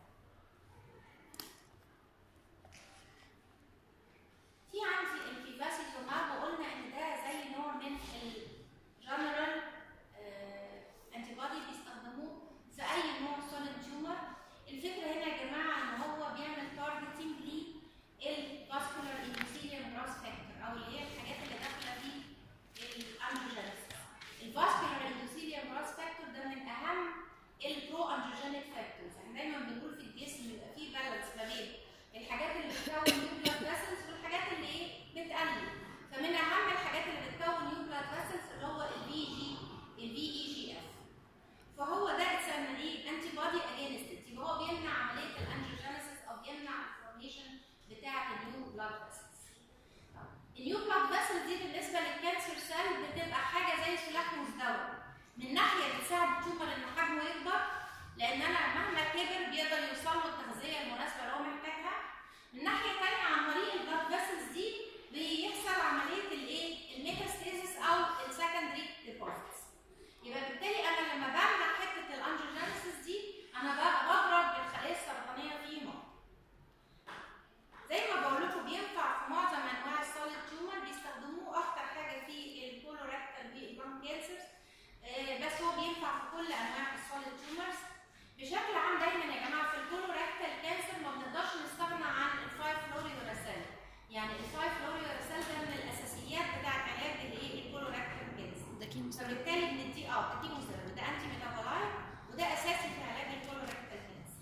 في عندي الفيفاسيزوماب وقلنا ان ده زي نوع من الجنرال انتي بودي بيستخدموه في اي نوع سوليد تيومر الفكره هنا يا جماعه ان هو بيعمل تارجتنج للفاسكولار اندوثيليوم جراس فاكتور او اللي هي الحاجات اللي داخله في الانجيوجينيسيس الفاسكولار اندوثيليوم جراس فاكتور ده من اهم البرو انجيوجينيك فاكتورز احنا دايما بنقول في الجسم يبقى فيه بالانس ما بين الحاجات اللي بتكون نيو بلاد فيسلز والحاجات اللي ايه بتقلل فمن اهم الحاجات اللي بتكون نيو بلاد فيسلز اللي هو الفي جي الفي اي جي اف فهو ده اتسمى ايه انتي بودي اجينست يبقى هو بيمنع عمليه الانجيوجينيسيس او بيمنع الفورميشن بتاعه النيو بلاد فيسلز النيو بلاد فيسل دي بالنسبه للكانسر سيل بتبقى حاجه زي سلاح مزدوج من ناحيه بتساعد التومر ان حجمه يكبر لان انا مهما كبر بيقدر يوصل له التغذيه المناسبه اللي هو محتاجها من ناحيه ثانيه عن طريق البلاد فيسلز دي بيحصل عمليه الايه الميتاستاسيس او السكندري ديبوزيتس يبقى بالتالي انا لما بمنع حته الانجيوجينيسيس دي انا بقى بضرب الخلايا السرطانيه في نقط زي ما بقول لكم بينفع في معظم انواع السوليد تيومر بيستخدموه اكتر حاجه في الكولوريكتال والبرون كانسرز بس هو بينفع في كل انواع السوليد تيومرز بشكل عام دايما يا جماعه في الكولوريكتال كانسر ما بنقدرش نستغنى عن الفايف فلوريوراسيل يعني الفايف فلوريوراسيل ده من الاساسيات بتاعه علاج الايه الكولوريكتال كانسر ده كيمو فبالتالي بندي اه كيمو ثيرابي ده انتي ميتابولايت وده اساسي في علاج الكولوريكتال كانسر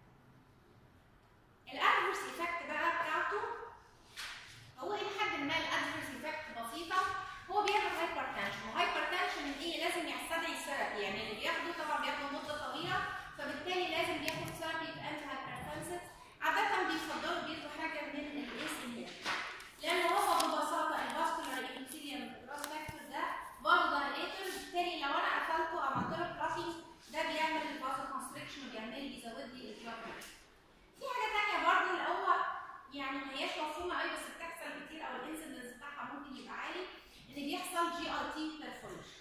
الادفرس ايفكت بقى بتاعته هو الى حد ما الادفرس ايفكت بسيطه هو بيعمل هايبر تنشن وهايبر تنشن ايه لازم يستدعي ثيرابي يعني اللي بياخده طبعا بياخده مده طويله فبالتالي لازم بياخد ثيرابي انتي هايبرتنسيف عاده بيفضلوا بياخدوا حاجه من الاس ام لان هو ببساطه الفاسكولار ايبيثيليوم جراس فاكتور ده برضه ريتر بالتالي لو انا قفلته او عملت له بلوكينج ده بيعمل الفازو كونستريكشن وبيعمل بيزود لي البلوكينج في حاجه ثانيه برضه اللي هو يعني ما هياش مفهومه قوي بس بتحصل كتير او الانسيدنس بتاعها ممكن يبقى عالي ان بيحصل جي ار تي بيرفوريشن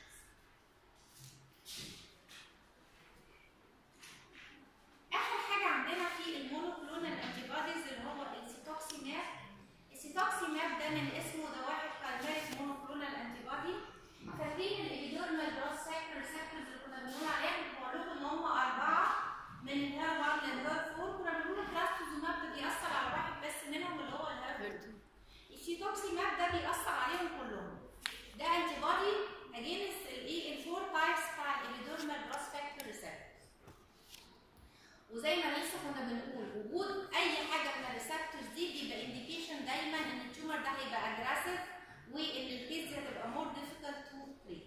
اخر حاجه عندنا في المونوكلونال انتي بوديز اللي هو السيتوكسيماب السيتوكسيماب ده من اسمه ده واحد برايمري مونوكلونال انتي بودي فاكرين الابيدورمال جراس سايكل ريسبتورز اللي كنا بنقول عليها كنت بقول لكم ان هم اربعه من الهير 1 للهير 4 كنا بنقول التراستوزوماب ده بيأثر على واحد بس منهم اللي هو الهير 2 السيتوكسيماب ده بيأثر عليهم كلهم ده انتي بودي اجينست الايه الفور تايبس بتاع الابيدورمال جراس فاكتور ريسبتورز وزي ما لسه كنا بنقول وجود اي حاجه من الريسبتورز دي بيبقى انديكيشن دايما ان التيومر ده هيبقى اجريسيف وان الكيس دي هتبقى مور ديفيكالت تو تريت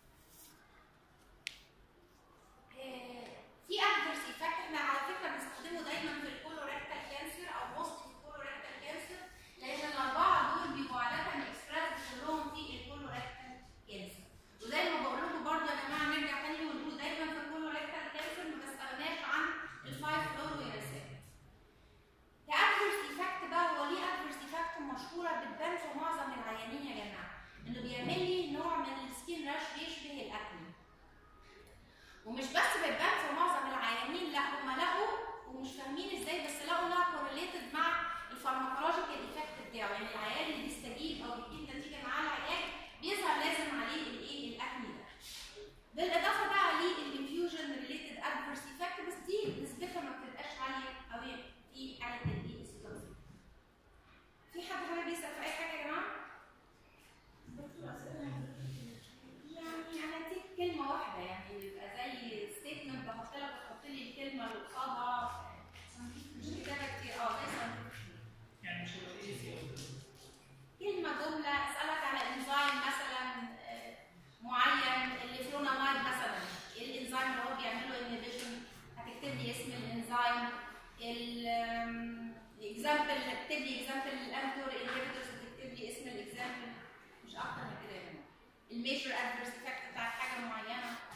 في ادفرس ايفكت احنا على فكره بنستخدمه دايما في الكولوريكتال كانسر او موست في الكولوريكتال كانسر لان الاربعه دول بيبقوا عاده اكسبريس كلهم في الكولوريكتال كانسر وزي ما بقول لكم برضه يا جماعه نرجع تاني ونقول دايما في الكولوريكتال كانسر ما بستغناش عن الفايف فلورويراسات الادفرس ايفكت بقى هو ليه ادفرس ايفكت مشهوره بتبان في معظم العيانين يا جماعه انه بيعمل لي نوع من السكين راش بيشبه الاكني ومش بس بتبان في معظم العيانين لا هم لقوا ومش فاهمين ازاي بس لقوا انها كورليتد مع الفارماكولوجيكال ايفكت بتاعه يعني العيان اللي بيستجيب او بيجيب نتيجه معاه العلاج بيظهر لازم عليه الايه الاكني ده بالاضافه بقى للانفيوجن ريليتد ادفرس ايفكت بس دي نسبتها ما بتبقاش عاليه قوي في حاله الايه السيتوكسين في حد حابب يسال في اي حاجه يا جماعه؟ يعني انا هديك كلمه واحده يعني يبقى زي ستيتمنت بحط لك بتحط لي الكلمه اللي قصادها مش كتابه كتير اه زي scientific. يعني مش هيبقى ايه كلمه اكزامبل هتكتب لي اكزامبل الامتور انهبيتورز هتكتب لي اسم الاكزامبل مش اكتر من كده يا جماعه الميجر ادفيرس افكت بتاعت حاجه معينه